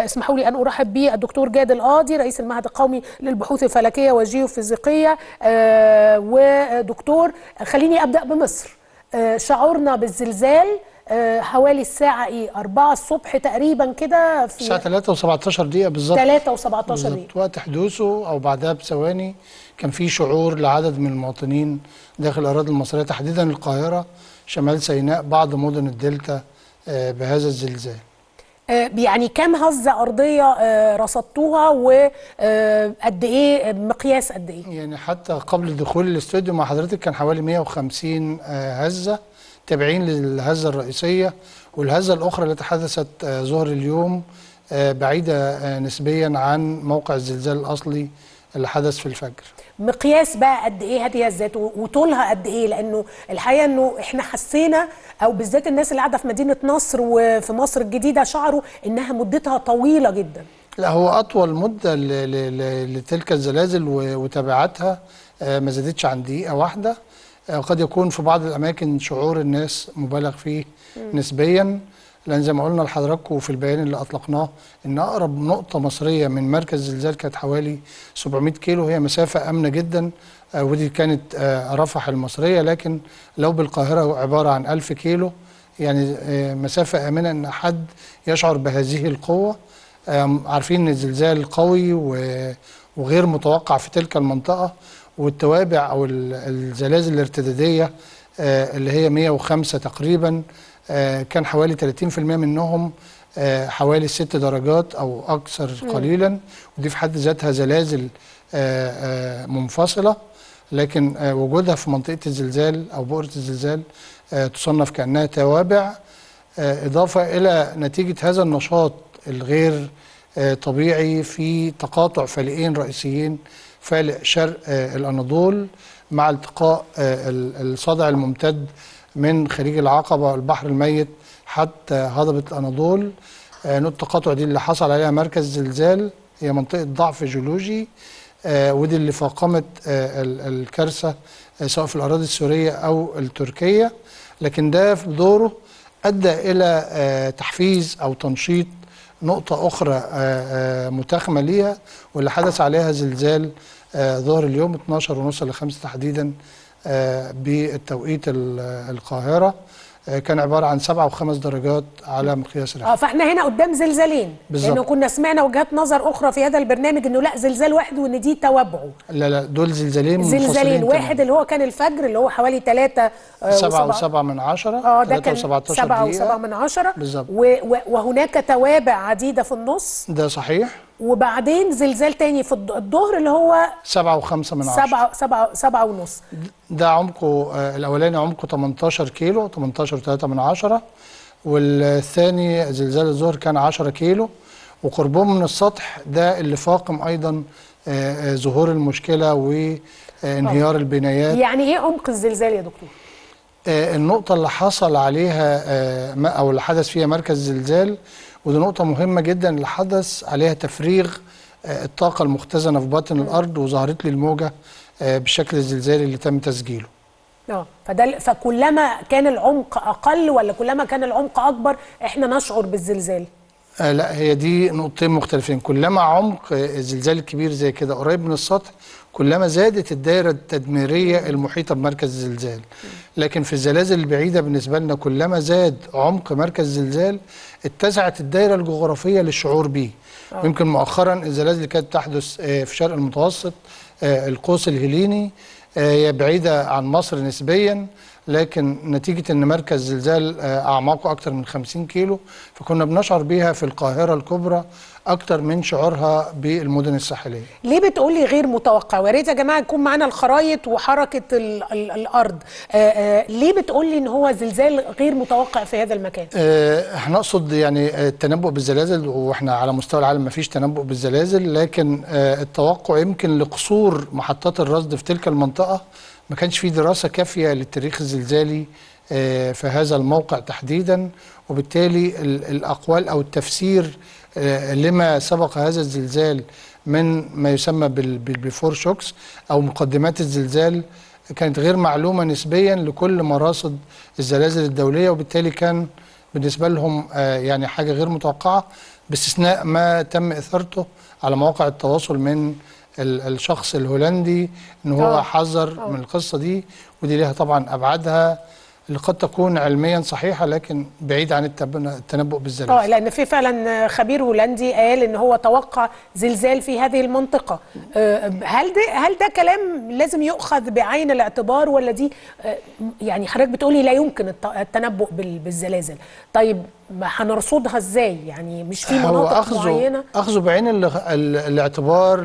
اسمحوا لي ان ارحب بالدكتور جاد القاضي رئيس المعهد القومي للبحوث الفلكيه والجيوفيزيقيه آه، ودكتور خليني ابدا بمصر آه، شعورنا بالزلزال آه، حوالي الساعه ايه 4 الصبح تقريبا كده في الساعة 3 و17 دقيقة بالظبط 3 و17 دقيقه بالظبط وقت حدوثه أو بعدها بثواني كان في شعور لعدد من المواطنين داخل الأراضي المصرية تحديدا القاهرة شمال سيناء بعض مدن الدلتا آه، بهذا الزلزال آه، يعني كم هزه ارضيه آه، رصدتوها وقد ايه مقياس قد ايه يعني حتى قبل دخول الاستوديو مع حضرتك كان حوالي 150 آه، هزة تابعين للهزة الرئيسية والهزة الأخرى التي حدثت آه، ظهر اليوم آه، بعيدة آه، نسبيا عن موقع الزلزال الأصلي اللي حدث في الفجر مقياس بقى قد ايه هذه الذات وطولها قد ايه لانه الحقيقه انه احنا حسينا او بالذات الناس اللي قاعده في مدينه نصر وفي مصر الجديده شعروا انها مدتها طويله جدا لا هو أطول مدة ل- ل- ل- لتلك الزلازل و- وتبعاتها آه، ما زادتش عن دقيقة واحدة آه، قد يكون في بعض الأماكن شعور الناس مبالغ فيه نسبيا لأن زي ما قلنا لحضراتكم في البيان اللي أطلقناه إن أقرب نقطة مصرية من مركز الزلزال كانت حوالي 700 كيلو هي مسافة آمنة جدا آه، ودي كانت آه، رفح المصرية لكن لو بالقاهرة عبارة عن 1000 كيلو يعني آه، مسافة آمنة إن حد يشعر بهذه القوة آم، عارفين ان الزلزال قوي و- وغير متوقع في تلك المنطقه والتوابع او ال- الزلازل الارتداديه آه، اللي هي 105 تقريبا آه، كان حوالي 30% منهم آه، حوالي 6 درجات او اكثر قليلا ودي في حد ذاتها زلازل آه، آه، منفصله لكن آه، وجودها في منطقه الزلزال او بؤره الزلزال آه، تصنف كانها توابع آه، إضافة إلى نتيجة هذا النشاط الغير آه، طبيعي في تقاطع فالقين رئيسيين فالق شرق آه، الأناضول مع التقاء آه، ال- الصدع الممتد من خليج العقبة والبحر الميت حتى هضبة الأناضول آه، نقطة التقاطع دي اللي حصل عليها مركز زلزال هي منطقة ضعف جيولوجي آه، ودي اللي فاقمت آه، ال- الكارثة آه، سواء في الأراضي السورية أو التركية لكن ده في دوره أدى إلى آه، تحفيز أو تنشيط نقطة أخرى آه، آه، متاخمة ليها واللي حدث عليها زلزال آه، ظهر اليوم 12 ونص ل 5 تحديدا آه، بالتوقيت ال- القاهرة آه، كان عبارة عن سبعة وخمس درجات على مقياس ريختر اه فاحنا هنا قدام زلزالين بالظبط. لانه كنا سمعنا وجهات نظر اخرى في هذا البرنامج انه لا زلزال واحد وان دي توابعه لا لا دول زلزالين منفصلين زلزالين تماماً. واحد اللي هو كان الفجر اللي هو حوالي 3 سبعة وسبعة من عشرة اه ده كان 17 سبعة دقيقة. وسبعة من عشرة بالظبط. و و وهناك توابع عديدة في النص ده صحيح وبعدين زلزال تاني في الض- الظهر اللي هو سبعة وخمسة من عشرة سبعة سبعة سبعة ونص ده عمقه آه، الأولاني عمقه 18 كيلو 18 3 من عشرة والثاني زلزال الظهر كان 10 كيلو وقربهم من السطح ده اللي فاقم أيضا آه، آه، ظهور المشكلة وانهيار البنايات يعني ايه عمق الزلزال يا دكتور؟ آه، النقطة اللي حصل عليها آه، ما- أو اللي حدث فيها مركز زلزال ودي نقطة مهمة جدا اللي حدث عليها تفريغ آه، الطاقة المختزنة في باطن الأرض وظهرت لي الموجة آه، بالشكل الزلزالي اللي تم تسجيله اه فده فكلما كان العمق اقل ولا كلما كان العمق اكبر احنا نشعر بالزلزال آه لا هي دي نقطتين مختلفين كلما عمق آه، الزلزال الكبير زي كده قريب من السطح كلما زادت الدائرة التدميرية المحيطة بمركز الزلزال لكن في الزلازل البعيدة بالنسبة لنا كلما زاد عمق مركز الزلزال اتسعت الدائرة الجغرافية للشعور به ويمكن مؤخرا الزلازل اللي كانت تحدث آه، في شرق المتوسط آه، القوس الهليني آه، هي بعيدة عن مصر نسبيا لكن نتيجة ان مركز زلزال آه، اعماقه اكتر من 50 كيلو فكنا بنشعر بيها في القاهرة الكبرى اكتر من شعورها بالمدن الساحلية ليه بتقولي غير متوقع ويا ريت يا جماعه يكون معانا الخرايط وحركه ال ال الارض آه آه ليه بتقولي ان هو زلزال غير متوقع في هذا المكان آه، احنا نقصد يعني آه، التنبؤ بالزلازل واحنا على مستوى العالم ما فيش تنبؤ بالزلازل لكن آه، التوقع يمكن لقصور محطات الرصد في تلك المنطقة ما كانش في دراسة كافية للتاريخ الزلزالي آه، في هذا الموقع تحديدا وبالتالي ال- الأقوال أو التفسير آه، لما سبق هذا الزلزال من ما يسمى بال- بالبيفور شوكس أو مقدمات الزلزال كانت غير معلومة نسبيا لكل مراصد الزلازل الدولية وبالتالي كان بالنسبة لهم آه، يعني حاجة غير متوقعة باستثناء ما تم اثارته على مواقع التواصل من ال- الشخص الهولندي ان هو آه. حذر آه. من القصه دي ودي ليها طبعا ابعادها اللي قد تكون علميا صحيحه لكن بعيد عن التب- التنبؤ اه بالزلازل لان في فعلا خبير هولندي قال ان هو توقع زلزال في هذه المنطقه آه، هل ده هل ده كلام لازم يؤخذ بعين الاعتبار ولا دي آه، يعني حضرتك بتقولي لا يمكن الت- التنبؤ بال- بالزلازل طيب ما هنرصدها ازاي يعني مش في هو مناطق اخذه معينه اخذه بعين ال- ال- الاعتبار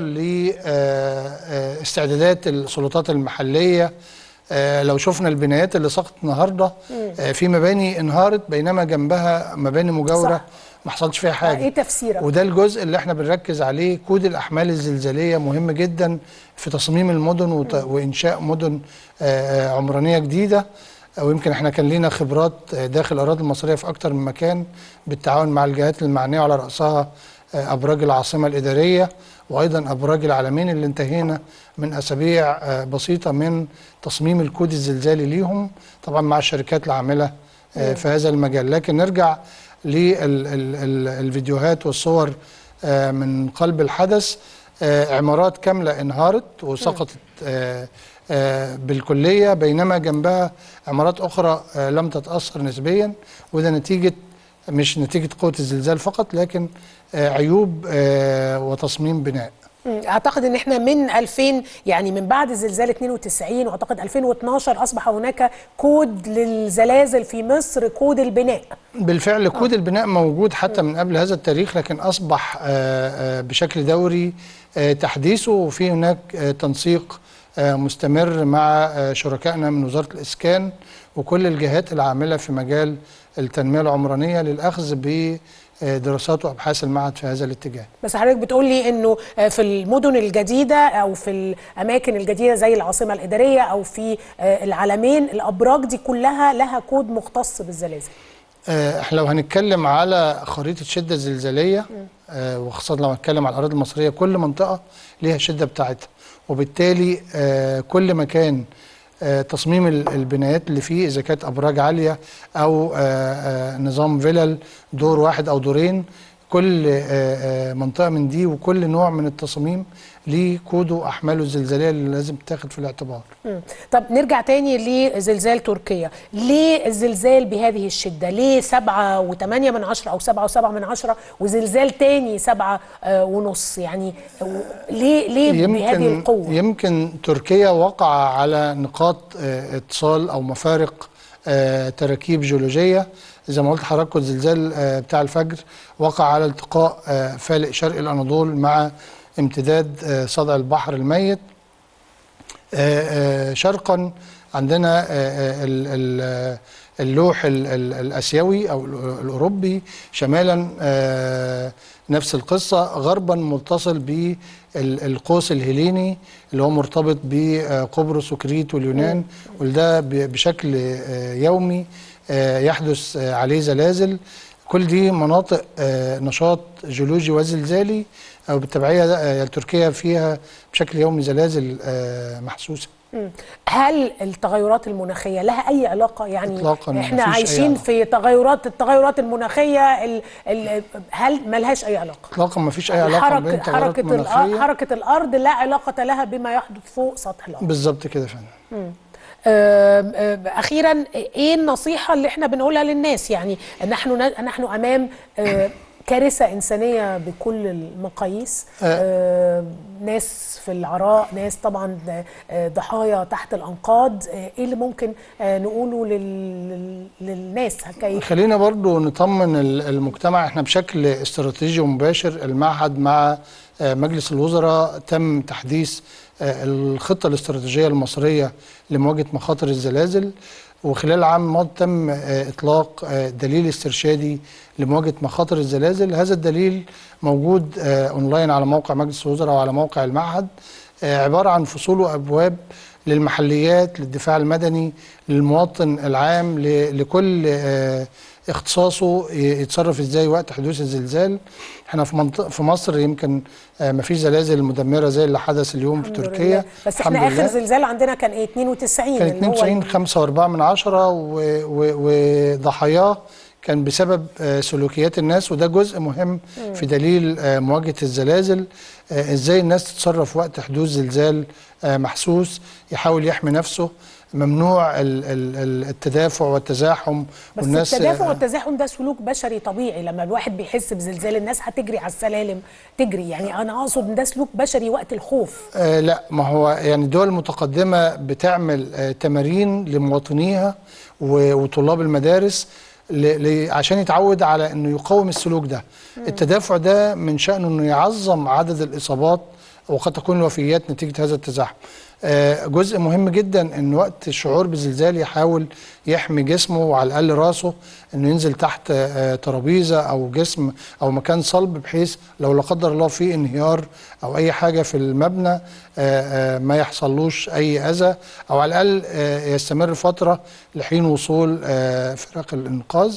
لاستعدادات السلطات المحليه آه، لو شفنا البنايات اللي سقطت النهارده آه، في مباني انهارت بينما جنبها مباني مجاوره صح. ما حصلش فيها آه، حاجه ايه تفسيرك وده الجزء اللي احنا بنركز عليه كود الاحمال الزلزاليه مهم جدا في تصميم المدن وت... وانشاء مدن آه، آه، عمرانيه جديده ويمكن احنا كان لينا خبرات آه، داخل الاراضي المصريه في اكتر من مكان بالتعاون مع الجهات المعنيه على راسها آه، ابراج العاصمه الاداريه وايضا ابراج العالمين اللي انتهينا من اسابيع آه، بسيطه من تصميم الكود الزلزالي ليهم طبعا مع الشركات العامله آه، في هذا المجال لكن نرجع للفيديوهات والصور آه، من قلب الحدث آه، عمارات كاملة انهارت وسقطت آه، آه، بالكلية بينما جنبها عمارات أخرى آه، لم تتأثر نسبيا وده نتيجة مش نتيجة قوة الزلزال فقط لكن آه، عيوب آه، وتصميم بناء مم، اعتقد ان احنا من 2000 يعني من بعد زلزال 92 واعتقد 2012 اصبح هناك كود للزلازل في مصر كود البناء بالفعل كود البناء موجود حتى من قبل هذا التاريخ لكن أصبح آه، آه، بشكل دوري آه، تحديثه وفي هناك آه، تنسيق آه، مستمر مع آه، شركائنا من وزارة الإسكان وكل الجهات العاملة في مجال التنمية العمرانية للأخذ بدراسات وأبحاث المعهد في هذا الاتجاه بس حضرتك بتقولي انه آه، في المدن الجديده او في الاماكن الجديده زي العاصمه الاداريه او في آه، العالمين الابراج دي كلها لها كود مختص بالزلازل آه، احنا لو هنتكلم على خريطة شدة زلزالية آه، وخاصة لو هنتكلم على الأراضي المصرية كل منطقة ليها الشدة بتاعتها وبالتالي آه، كل مكان آه، تصميم ال- البنايات اللي فيه إذا كانت أبراج عالية أو آه، آه، نظام فيلل دور واحد أو دورين كل آه، آه، منطقة من دي وكل نوع من التصاميم ليه كوده وأحماله الزلزالية اللي لازم تاخد في الاعتبار مم. طب نرجع تاني لزلزال تركيا ليه الزلزال بهذه الشدة ليه سبعة وثمانية من عشرة أو سبعة وسبعة من عشرة وزلزال تاني سبعة آه ونص يعني و- ليه ليه بهذه يمكن القوة يمكن تركيا وقع على نقاط آه، اتصال او مفارق آه، تراكيب جيولوجيه زي ما قلت حضراتكم الزلزال آه، بتاع الفجر وقع على التقاء آه، فالق شرق الاناضول مع امتداد آه، صدع البحر الميت آه، آه، شرقا عندنا آه، آه، ال- ال- اللوح ال- ال- الاسيوي او ال- الاوروبي شمالا آه، نفس القصه غربا متصل بالقوس الهيليني اللي هو مرتبط بقبرص وكريت واليونان وده ب- بشكل آه، يومي آه، يحدث آه، عليه زلازل كل دي مناطق آه، نشاط جيولوجي وزلزالي او بالتبعيه آه، تركيا فيها بشكل يومي زلازل آه، محسوسه مم. هل التغيرات المناخية لها أي علاقة يعني إطلاقاً احنا مفيش أي عايشين علاقة. في تغيرات التغيرات المناخية ال ال هل ملهاش أي علاقة اطلاقا ما فيش اي علاقه بين حركة التغيرات حركة, الأ- المناخيه حركة الأرض لا علاقة لها بما يحدث فوق سطح الأرض بالظبط كده يا فندم آم، آم، اخيرا ايه النصيحه اللي احنا بنقولها للناس يعني نحن نحن امام آه، كارثه انسانيه بكل المقاييس آم، ناس في العراء ناس طبعا آه، ضحايا تحت الانقاض آه، ايه اللي ممكن آه، نقوله لل- للناس كي خلينا برضو نطمن ال- المجتمع احنا بشكل استراتيجي ومباشر المعهد مع آه، مجلس الوزراء تم تحديث آه، الخطة الاستراتيجية المصرية لمواجهة مخاطر الزلازل وخلال العام الماضي تم آه، إطلاق آه، دليل استرشادي لمواجهة مخاطر الزلازل هذا الدليل موجود آه، أونلاين على موقع مجلس الوزراء وعلى موقع المعهد آه، عبارة عن فصول وأبواب للمحليات للدفاع المدني للمواطن العام ل- لكل آه، اختصاصه ي- يتصرف ازاي وقت حدوث الزلزال احنا في منطقه في مصر يمكن آه، مفيش زلازل مدمره زي اللي حدث اليوم في الحمد تركيا لله. بس احنا الحمد اخر لله. زلزال عندنا كان ايه 92 كان اللي هو 92 5 و4 من عشرة و- و- وضحاياه كان بسبب آه، سلوكيات الناس وده جزء مهم في دليل آه، مواجهه الزلازل آه، ازاي الناس تتصرف وقت حدوث زلزال آه، محسوس يحاول يحمي نفسه ممنوع ال- ال- ال- التدافع والتزاحم بس والناس التدافع آه، والتزاحم ده سلوك بشري طبيعي لما الواحد بيحس بزلزال الناس هتجري على السلالم تجري يعني انا اقصد ان ده سلوك بشري وقت الخوف آه لا ما هو يعني الدول المتقدمة بتعمل آه تمارين لمواطنيها و- وطلاب المدارس ل- ل- عشان يتعود على انه يقاوم السلوك ده التدافع ده من شأنه انه يعظم عدد الإصابات وقد تكون الوفيات نتيجة هذا التزاحم آه، جزء مهم جدا ان وقت الشعور بالزلزال يحاول يحمي جسمه وعلى الاقل راسه انه ينزل تحت آه، ترابيزه او جسم او مكان صلب بحيث لو لا قدر الله في انهيار او اي حاجه في المبنى آه، آه، ما يحصلوش اي اذى او على الاقل آه، يستمر فتره لحين وصول آه، فرق الانقاذ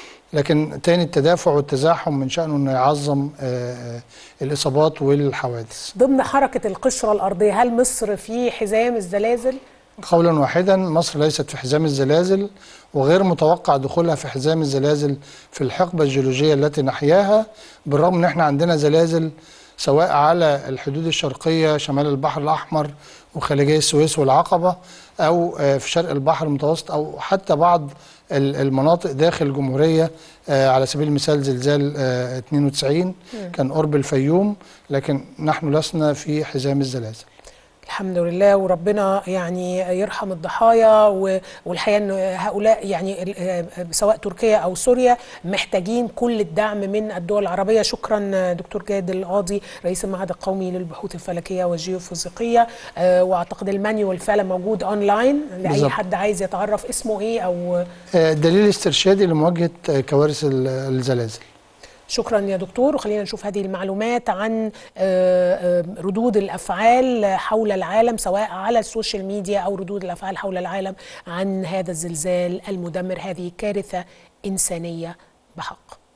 لكن تاني التدافع والتزاحم من شأنه انه يعظم آه، آه، الاصابات والحوادث ضمن حركه القشره الارضيه هل مصر في حزام الزلازل قولا واحدا مصر ليست في حزام الزلازل وغير متوقع دخولها في حزام الزلازل في الحقبة الجيولوجية التي نحياها بالرغم ان احنا عندنا زلازل سواء على الحدود الشرقية شمال البحر الأحمر وخليجي السويس والعقبة أو آه، في شرق البحر المتوسط أو حتى بعض ال- المناطق داخل الجمهورية آه، على سبيل المثال زلزال آه، 92 كان قرب الفيوم لكن نحن لسنا في حزام الزلازل الحمد لله وربنا يعني يرحم الضحايا و- والحقيقه ان هؤلاء يعني ال- آه، سواء تركيا او سوريا محتاجين كل الدعم من الدول العربيه شكرا دكتور جاد القاضي رئيس المعهد القومي للبحوث الفلكيه والجيوفيزيقيه آه، واعتقد المانيوال فعلا موجود اونلاين لاي بالظبط. حد عايز يتعرف اسمه ايه او آه، دليل استرشادي لمواجهة آه، كوارث ال- الزلازل شكرا يا دكتور وخلينا نشوف هذه المعلومات عن آه، آه، ردود الافعال حول العالم سواء على السوشيال ميديا او ردود الافعال حول العالم عن هذا الزلزال المدمر هذه كارثه انسانيه بحق